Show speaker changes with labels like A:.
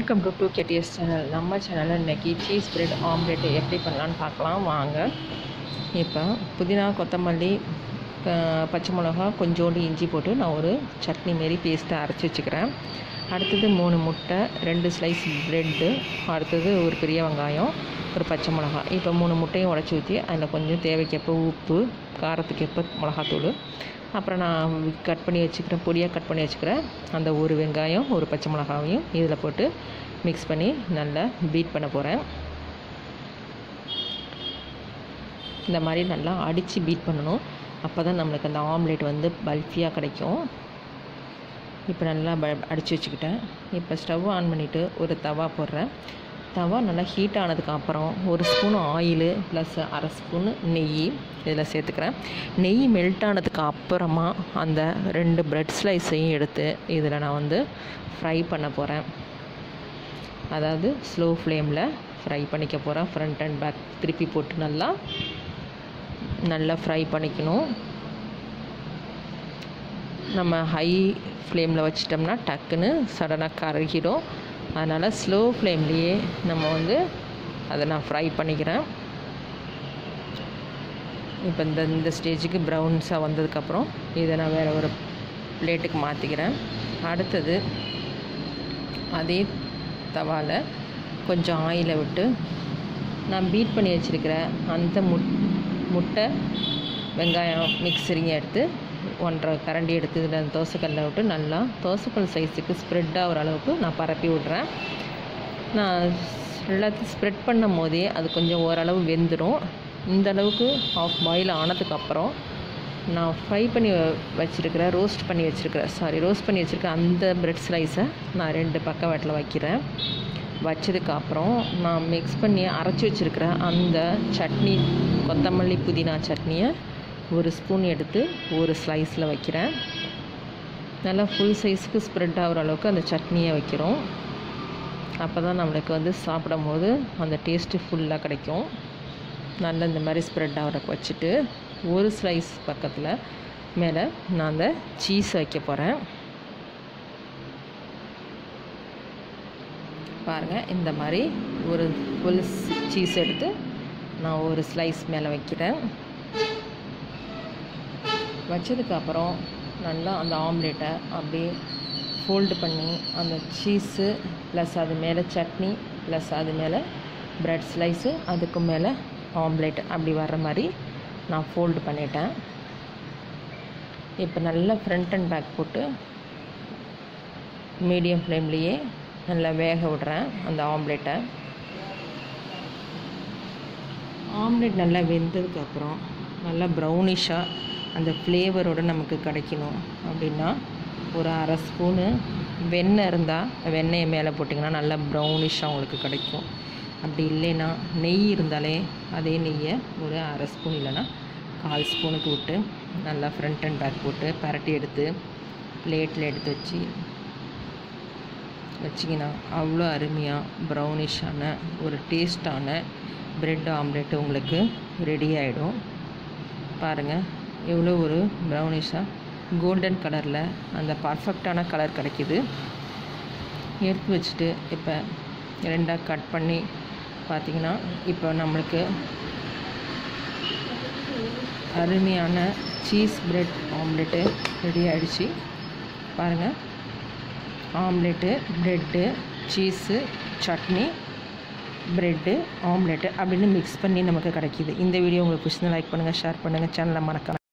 A: welcome to to KTS channel நம்ம சேனலில் இன்றைக்கி சீஸ் பிரெட் ஆம்லெட் எப்படி பண்ணலான்னு பார்க்கலாம் வாங்க இப்போ புதினா கொத்தமல்லி அஹ், பச்சை மிளகா கொஞ்சோண்டு இஞ்சி போட்டு நான் ஒரு சட்னி மாரி பேஸ்ட்டை அரைச்சி வச்சுக்கிறேன் அடுத்தது மூணு முட்டை ரெண்டு ஸ்லைஸ் ப்ரெட்டு அடுத்தது ஒரு பெரிய வெங்காயம் ஒரு பச்சை மிளகா இப்போ மூணு முட்டையும் உடச்சி ஊற்றி அதில் கொஞ்சம் தேவைக்கேற்ப உப்பு காரத்துக்கு ஏற்ப மிளகாத்தூள் அப்புறம் நான் கட் பண்ணி வச்சுக்கிறேன் பொடியாக கட் பண்ணி வச்சுக்கிறேன் அந்த ஒரு வெங்காயம் ஒரு பச்சை மிளகாவையும் இதில் போட்டு மிக்ஸ் பண்ணி நல்லா பீட் பண்ண போகிறேன் இந்த மாதிரி நல்லா அடித்து பீட் பண்ணணும் அப்போ தான் நம்மளுக்கு அந்த ஆம்லேட் வந்து பல்ஃபியாக கிடைக்கும் இப்போ நல்லா ப அடித்து வச்சுக்கிட்டேன் இப்போ ஸ்டவ் ஆன் பண்ணிவிட்டு ஒரு தவா போடுறேன் தவா நல்லா ஹீட் ஆனதுக்கு அப்புறம் ஒரு ஸ்பூன் ஆயிலு ப்ளஸ் அரை ஸ்பூன் நெய் இதில் சேர்த்துக்கிறேன் நெய் மெல்ட் ஆனதுக்கு அப்புறமா அந்த ரெண்டு பிரெட் ஸ்லைஸையும் எடுத்து இதில் நான் வந்து ஃப்ரை பண்ண போகிறேன் அதாவது ஸ்லோ ஃப்ளேமில் ஃப்ரை பண்ணிக்க போகிறேன் ஃப்ரண்ட் அண்ட் பேக் திருப்பி போட்டு நல்லா நல்லா ஃப்ரை பண்ணிக்கணும் நம்ம ஹை ஃப்ளேமில் வச்சிட்டோம்னா டக்குன்னு சடனாக கருகிடும் அதனால் ஸ்லோ ஃப்ளேம்லேயே நம்ம வந்து அதை நான் ஃப்ரை பண்ணிக்கிறேன் இப்போ இந்த இந்த ஸ்டேஜுக்கு ப்ரௌன்ஸாக வந்ததுக்கப்புறம் இதை நான் வேறு ஒரு பிளேட்டுக்கு மாற்றிக்கிறேன் அடுத்தது அதே தவாவில் கொஞ்சம் ஆயிலை விட்டு நான் பீட் பண்ணி வச்சுருக்கிற அந்த முட் முட்டை வெங்காயம் மிக்சரிங்க எடுத்து ஒன்றரை கரண்டி எடுத்து இதில் தோசைக்கல்லில் விட்டு நல்லா தோசைக்கல் சைஸுக்கு ஸ்ப்ரெட் ஆகிற அளவுக்கு நான் பரப்பி விட்றேன் நான் எல்லாத்தையும் ஸ்ப்ரெட் பண்ணும் போதே அது கொஞ்சம் ஓரளவு வெந்துடும் இந்த அளவுக்கு ஆஃப் பாயில் ஆனதுக்கப்புறம் நான் ஃப்ரை பண்ணி வ- வச்சிருக்கிற ரோஸ்ட் பண்ணி வச்சுருக்கிற சாரி ரோஸ்ட் பண்ணி வச்சுருக்க அந்த பிரெட் ஸ்லைஸை நான் ரெண்டு பக்கவாட்டில் வைக்கிறேன் வச்சதுக்கப்புறம் நான் மிக்ஸ் பண்ணி அரைச்சி வச்சுருக்கிற அந்த சட்னி கொத்தமல்லி புதினா சட்னியை ஒரு ஸ்பூன் எடுத்து ஒரு ஸ்லைஸில் வைக்கிறேன் நல்லா ஃபுல் சைஸ்க்கு ஸ்ப்ரெட் ஆகிற அளவுக்கு அந்த சட்னியை வைக்கிறோம் அப்போ தான் நம்மளுக்கு வந்து சாப்பிடும் போது அந்த டேஸ்ட்டு ஃபுல்லாக கிடைக்கும் நல்லா இந்த மாதிரி ஸ்ப்ரெட் ஆகிறக்கு வச்சுட்டு ஒரு ஸ்லைஸ் பக்கத்தில் மேலே நான் அந்த சீஸ் வைக்க போகிறேன் பாருங்கள் இந்த மாதிரி ஒரு ஃபுல் சீஸ் எடுத்து நான் ஒரு ஸ்லைஸ் மேலே வைக்கிறேன் வச்சதுக்கப்புறம் நல்லா அந்த ஆம்லேட்டை அப்படியே ஃபோல்டு பண்ணி அந்த சீஸு ப்ளஸ் அது மேலே சட்னி ப்ளஸ் அது மேலே ப்ரெட் ஸ்லைஸு அதுக்கு மேலே ஆம்லேட் அப்படி வர்ற மாதிரி நான் ஃபோல்டு பண்ணிட்டேன் இப்போ நல்லா ஃப்ரண்ட் அண்ட் பேக் போட்டு மீடியம் ஃப்ளேம்லேயே நல்லா வேக விடுறேன் அந்த ஆம்லேட்டை ஆம்லெட் நல்லா வெந்ததுக்கப்புறம் நல்லா ப்ரௌனிஷாக அந்த ஃப்ளேவரோடு நமக்கு கிடைக்கணும் அப்படின்னா ஒரு அரை ஸ்பூனு வெண்ணெய் இருந்தால் வெண்ணெயை மேலே போட்டிங்கன்னா நல்லா ப்ரௌனிஷாக உங்களுக்கு கிடைக்கும் அப்படி இல்லைன்னா நெய் இருந்தாலே அதே நெய்யை ஒரு அரை ஸ்பூன் இல்லைன்னா கால் ஸ்பூனுக்கு விட்டு நல்லா ஃப்ரண்ட் அண்ட் பேக் போட்டு பரட்டி எடுத்து பிளேட்டில் எடுத்து வச்சு வச்சிங்கன்னா அவ்வளோ அருமையாக ப்ரௌனிஷான ஒரு டேஸ்டான பிரெட் ஆம்லெட் உங்களுக்கு ரெடி ஆகிடும் பாருங்கள் எவ்வளோ ஒரு ப்ரௌனிஷாக கோல்டன் கலரில் அந்த பர்ஃபெக்டான கலர் கிடைக்கிது எடுத்து வச்சுட்டு இப்போ ரெண்டாக கட் பண்ணி பார்த்தீங்கன்னா இப்போ நம்மளுக்கு அருமையான சீஸ் பிரெட் ஆம்லெட்டு ரெடி ஆயிடுச்சு பாருங்கள் omelette bread cheese chutney bread omelette அப்படின்னு மிக்ஸ் பண்ணி நமக்கு கிடைக்கிது இந்த வீடியோ உங்களுக்கு பிடிச்சிருந்தா லைக் பண்ணுங்கள் ஷேர் பண்ணுங்கள் சேனலை மறக்காம